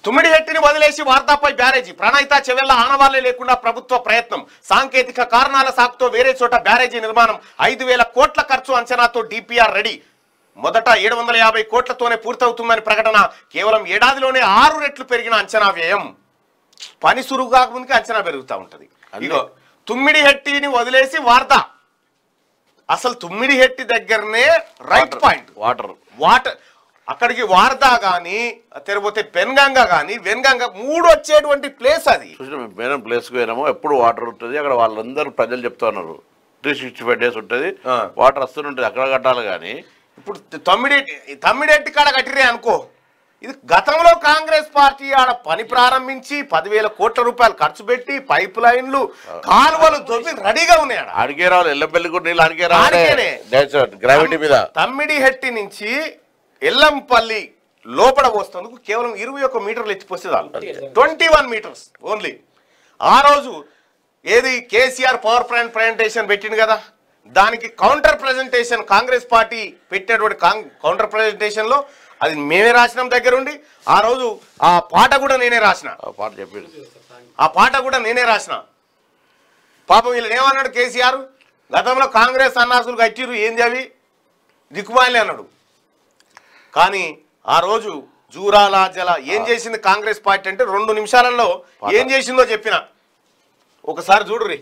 తుమ్మిడిహెట్టిని వదిలేసి వార్తాపై బ్యారేజీ ప్రణాయిత చెవెళ్ల ఆనవాళ్లే లేకుండా ప్రభుత్వ ప్రయత్నం సాంకేతిక కారణాల సాకుతో వేరే చోట బ్యారేజీ నిర్మాణం ఐదు వేల కోట్ల ఖర్చు అంచనాతో డిపిఆర్ రెడీ మొదట ఏడు వందల యాభై కోట్లతోనే పూర్తవుతుందని ప్రకటన కేవలం ఏడాదిలోనే ఆరు రెట్లు పెరిగిన అంచనా వ్యయం పని సురుగు కాకముందుకే అంచనా పెరుగుతూ ఉంటది ఇగో తుమ్మిడిహెట్టిని వదిలేసి వార్త అసలు తుమ్మిడిహెట్టి దగ్గరనే రైట్ పాయింట్ వాటర్ వాటర్ అక్కడికి వారదా గాని తెరపోతే పెన్గంగ గాని వెన్గంగ మూడు వచ్చేటువంటి ప్లేస్ అది చూసిన మేము పోయినాం ప్లేస్కి పోయినాము ఎప్పుడు వాటర్ ఉంటుంది అక్కడ వాళ్ళందరూ ప్రజలు చెప్తా ఉన్నారు త్రీ సిక్స్టీ ఫైవ్ డేస్ ఉంటుంది ఆ. వాటర్ వస్తూనే ఉంటుంది అక్కడ కట్టాలి కానీ ఇప్పుడు తమ్మిడి తమ్మిడెట్టి కాడ కట్టిరే అనుకో ఇది గతంలో కాంగ్రెస్ పార్టీ ఆడ పని ప్రారంభించి పదివేల కోట్ల రూపాయలు ఖర్చు పెట్టి పైప్ లైన్లు కాలువలు దొరికి రెడీగా ఉన్నాయి ఆడ ఆడికే రావాలి ఎల్లపల్లి కూడా నీళ్ళు ఆడికే రావాలి ఆడికేనే. గ్రావిటీ మీద తమ్మిడి హెట్టి నుంచి ఎల్లంపల్లి లోపల పోస్తేందుకు కేవలం ఇరవై ఒక్క మీటర్లు ఎత్తిపోస్తే చాలు ట్వంటీ వన్ మీటర్స్ ఓన్లీ ఆ రోజు ఏది కేసీఆర్ పవర్ ప్లాంట్ ప్రజెంటేషన్ పెట్టింది కదా దానికి కౌంటర్ ప్రజెంటేషన్ కాంగ్రెస్ పార్టీ పెట్టినటువంటి కాంగ్ కౌంటర్ ప్రజెంటేషన్ లో అది మేమే రాసినాం దగ్గరుండి ఆ రోజు ఆ పాట కూడా నేనే రాసిన ఆ పాట చెప్పింది ఆ పాట కూడా నేనే రాసిన పాపం వీళ్ళు ఏమన్నాడు కేసీఆర్ గతంలో కాంగ్రెస్ సన్నాసులు కట్టిరు ఏంది అవి దిక్కుమాలి అన్నాడు కానీ ఆ రోజు జూరాల జల ఏం చేసింది కాంగ్రెస్ పార్టీ అంటే రెండు నిమిషాలలో ఏం చేసిందో చెప్పిన ఒకసారి చూడుర్రి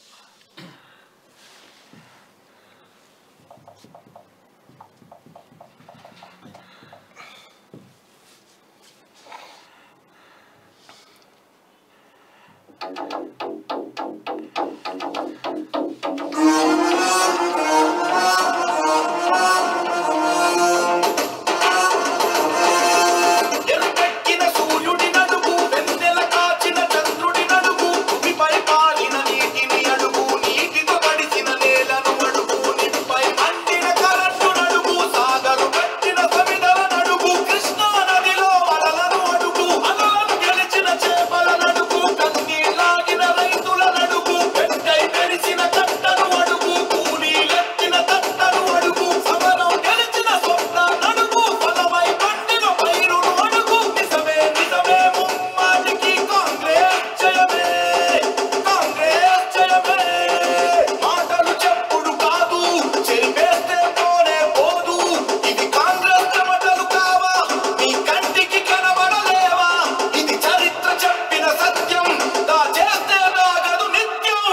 ఎరుపెక్కిన సూర్యుడి నడుగు వెన్నెల కాచిన చంద్రుడి నడుగు భూమిపై పారిన నీటిని అడుగు నీటితో తడిసిన నేలను అడుగు నింపై మండిన కరెంటు నడుగు సాగరు పెట్టిన సమిదల నడుగు కృష్ణా నదిలో అలలను అడుగు అలలను గెలిచిన చేపల నడుగు కన్నీళ్ళాగిన రైతుల నడుగు వెంటై మెరిసిన కట్టను అడుగు కూలీలెత్తిన తట్టను అడుగు సమరం గెలిచిన స్వప్న నడుగు ఫలమై పండిన పైరును అడుగు నిజమే నిజమే ముమ్మాటికి కాంగ్రెస్ జయమే కాంగ్రెస్ జయమే మాటలు చెప్పుడు కాదు చెరిపేస్తే పోనే పోదు ఇది కాంగ్రెస్ చెమటలు కావా మీ కంటికి కనబడలేవా ఇది చరిత్ర చెప్పిన సత్యం దా చేస్తే దాగదు నిత్యం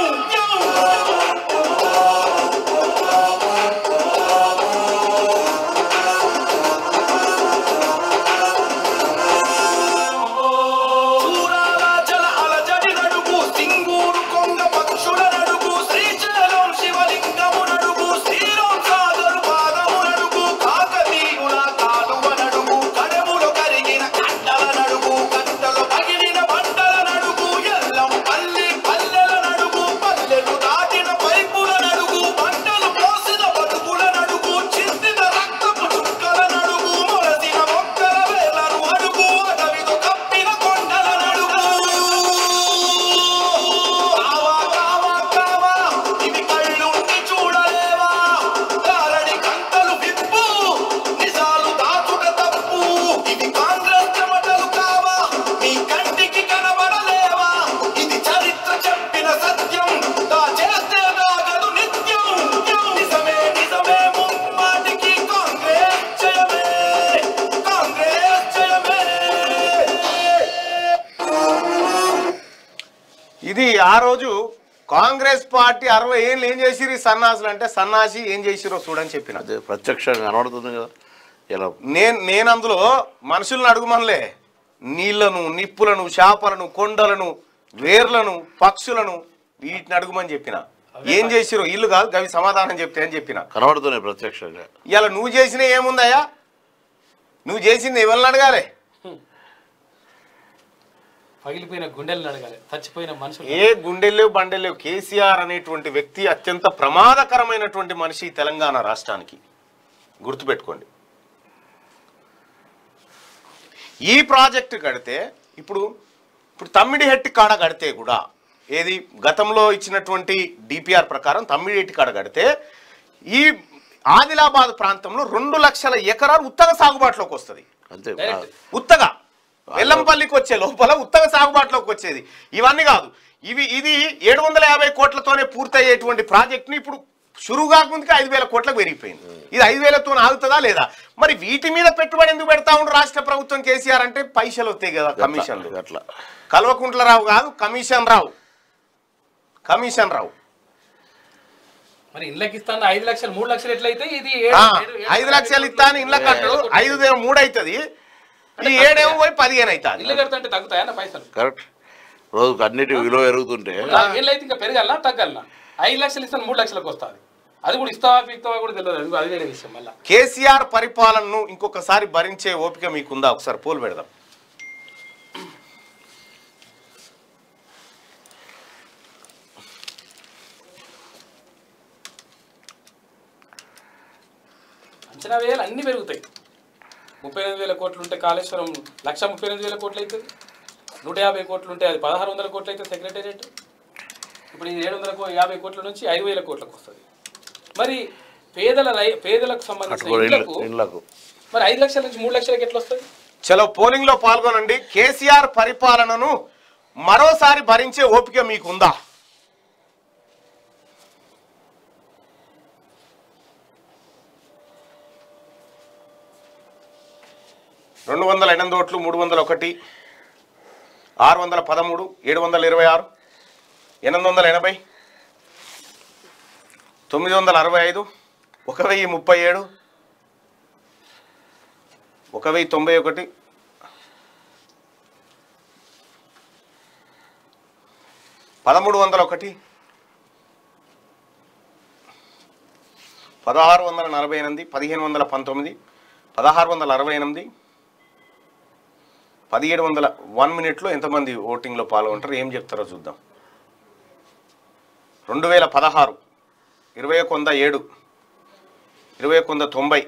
చూరాల జల అలజడి నడుగు సింగూరు కొంగ పక్షుల నడుగు శ్రీశైలం శివలింగము నడుగు శ్రీరామ్ సాగరు పాదము నడుగు కాకతీయుల కాలువ నడుగు కడములు కరిగిన కట్టల నడుగు కట్టలు పగిలిన బండల నడుగు ఎల్లం పల్లి పల్లెల నడుగు పల్లెలు దాటిన పైపుల నడుగు పంటలు పోసిన బతుకుల నడుగు చిందిన రక్తపు చుక్కల నడుగు మొలసిన మొక్కల వేలను అడుగు అడవితో కప్పిన కొండల నడుగు కావా కావా కావా ఇవి కళ్ళుండి చూడలేవా గారడి కంకలు విప్పు నిజాలు దాచుట తప్పు ఇవి కాంగ్రెస్ చెమటలు కావా మీ కంటికి కనబడలేవా ఇది చరిత్ర చెప్పిన సత్యం దా చేస్తే దాగదు నిత్యం నిజమే నిజమే ముమ్మాటికి కాంగ్రెస్ జయమే కాంగ్రెస్ జయమే ఇది ఆ రోజు కాంగ్రెస్ పార్టీ అరవై ఏళ్ళు ఏం చేసిరు ఈ సన్నాసులు అంటే సన్నాసి ఏం చేసిరో చూడని చెప్పిన అదే ప్రత్యక్షంగా కనబడుతుంది కదా ఇలా నేను నేను అందులో మనుషులను అడుగుమనలే నీళ్లను నిప్పులను చేపలను కొండలను వేర్లను పక్షులను వీటిని అడుగుమని చెప్పిన ఏం చేసిరో ఇల్లు కాదు గవి సమాధానం చెప్తే అని చెప్పిన కనబడుతున్నాయి ప్రత్యక్షంగా ఇలా నువ్వు చేసిన ఏముందయ్యా నువ్వు చేసింది ఎవరిని అడగాలి పగిలిపోయిన గుండెలను అడగాలి చచ్చిపోయిన మనుషులు ఏ గుండెలేవు బండెలేవు కేసీఆర్ అనేటువంటి వ్యక్తి అత్యంత ప్రమాదకరమైనటువంటి మనిషి ఈ తెలంగాణ రాష్ట్రానికి గుర్తుపెట్టుకోండి ఈ ప్రాజెక్టు కడితే ఇప్పుడు ఇప్పుడు తమ్మిడిహెట్టి కాడ కడితే కూడా ఏది గతంలో ఇచ్చినటువంటి డిపిఆర్ ప్రకారం తమ్మిడిహెట్టి కాడ కడితే ఈ ఆదిలాబాద్ ప్రాంతంలో రెండు లక్షల ఎకరాలు ఉత్తగ సాగుబాటులోకి వస్తుంది అంతే Direct. ఉత్తగా వెల్లంపల్లికి వచ్చే లోపల ఉత్తర సాగుబాటులోకి వచ్చేది ఇవన్నీ కాదు ఇవి ఇది ఏడు వందల యాభై కోట్లతోనే పూర్తయ్యేటువంటి ప్రాజెక్ట్ని ఇప్పుడు షురు కాకముందుకే ఐదు వేల కోట్లకు పెరిగిపోయింది ఇది ఐదు వేలతో ఆగుతుందా లేదా మరి వీటి మీద పెట్టుబడి ఎందుకు పెడతా ఉండు రాష్ట్ర ప్రభుత్వం కేసీఆర్ అంటే పైసలు వస్తాయి కదా కమిషన్లు అట్లా కల్వకుంట్ల రావు కాదు కమిషన్ రావు కమిషన్ రావు మరి ఇళ్ళకి ఇస్తాను ఐదు లక్షలు మూడు లక్షలు ఎట్లయితే ఇది ఆ, ఏడు- ఏడు- ఏడు- ఐదు లక్షలు ఇస్తా అని ఇళ్ళ కట్టడు ఐదు దేమో మూడు అవుతుంది ఈ ఏడేమో పోయి పదిహేను అవుతుంది ఇల్లు కడుతుంటే తగ్గుతాయన్న పైసలు కరెక్ట్ రోజుకు అన్నిటి విలువ పెరుగుతుంటే నాలుగేళ్ళు అయితే ఇంకా పెరగాలనా తగ్గాలనా ఐదు లక్షలు ఇస్తాను మూడు లక్షలకు వస్తుంది అది కూడా ఇస్తావా పీక్తావా కూడా తెలియదు అది అది వేరే విషయం మళ్ళీ కేసీఆర్ పరిపాలనను ఇంకొకసారి భరించే ఓపిక మీకుందా ఒకసారి పోలు పెడదాం అంచనా వేయాలి అన్ని పెరుగుతాయి ముప్పై ఎనిమిది వేల కోట్లు ఉంటే కాళేశ్వరం లక్ష ముప్పై ఎనిమిది వేల కోట్లు అవుతుంది నూట యాభై కోట్లు ఉంటే అది పదహారు వందల కోట్లు అయితే సెక్రటేరియట్ ఇప్పుడు ఇది ఏడు వందల కో- యాభై కోట్ల నుంచి ఐదు వేల కోట్లకు వస్తుంది మరి పేదల రై పేదలకు సంబంధించిన అటు ఇళ్లకు ఇళ్ళకు మరి ఐదు లక్షల నుంచి మూడు లక్షలకి ఎట్లా వస్తుంది చలో పోలింగ్ లో పాల్గొనండి కేసీఆర్ పరిపాలనను మరోసారి భరించే ఓపిక మీకుందా రెండు వందల ఎనిమిది ఓట్లు మూడు వందల ఒకటి ఆరు వందల పదమూడు ఏడు వందల ఇరవై ఆరు ఎనిమిది వందల ఎనభై తొమ్మిది వందల అరవై ఐదు ఒక వెయ్యి ముప్పై ఏడు ఒక వెయ్యి తొంభై ఒకటి పదమూడు వందల ఒకటి పదహారు వందల నలభై ఎనిమిది పదిహేను వందల పంతొమ్మిది పదహారు వందల అరవై ఎనిమిది పదిహేడు వందల వన్ మినిట్లో ఎంతమంది ఓటింగ్లో పాల్గొంటారు ఏం చెప్తారో చూద్దాం రెండు వేల పదహారు ఇరవై ఒక వంద ఏడు ఇరవై ఒక వంద తొంభై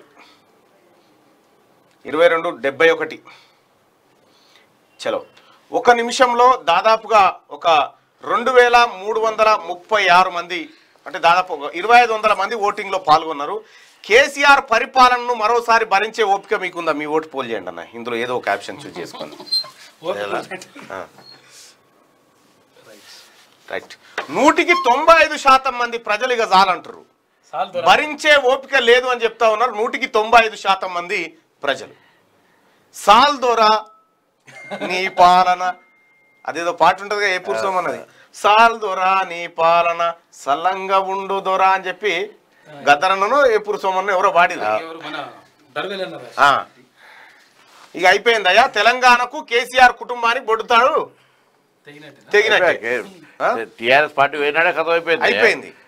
ఇరవై రెండు డెబ్బై ఒకటి చలో ఒక నిమిషంలో దాదాపుగా ఒక రెండు వేల మూడు వందల ముప్పై ఆరు మంది అంటే దాదాపు ఒక ఇరవై ఐదు వందల మంది ఓటింగ్లో పాల్గొన్నారు కేసీఆర్ పరిపాలనను మరోసారి భరించే ఓపిక మీకుందా మీ ఓటు పోల్ చేయండి అన్న ఇందులో ఏదో ఒక ఆప్షన్ చూస్ చేసుకోండి ఆ. రైట్ నూటికి తొంభై ఐదు శాతం మంది ప్రజలు ఇక చాలంటారు చాలు దొర. భరించే ఓపిక లేదు అని చెప్తా ఉన్నారు నూటికి తొంభై ఐదు శాతం మంది ప్రజలు సాల్ దొర నీ పాలన అదేదో పాట ఉంటుంది ఏ పురుషం అన్నది సాల్ దొర నీ పాలన సల్లంగా ఉండు దొర అని చెప్పి గద్దరన్నను ఏ పురుషం ఎవరో పాడిది ఎవరు మన దర్వేలు అన్నారు ఆ. ఇక అయిపోయిందయ్యా తెలంగాణకు కేసీఆర్ కుటుంబానికి బొడుతాడు తెగినట్టు తెగినట్టే ఆ? టీఆర్ఎస్ పార్టీ పోయినాడే కథ అయిపోయింది అయిపోయింది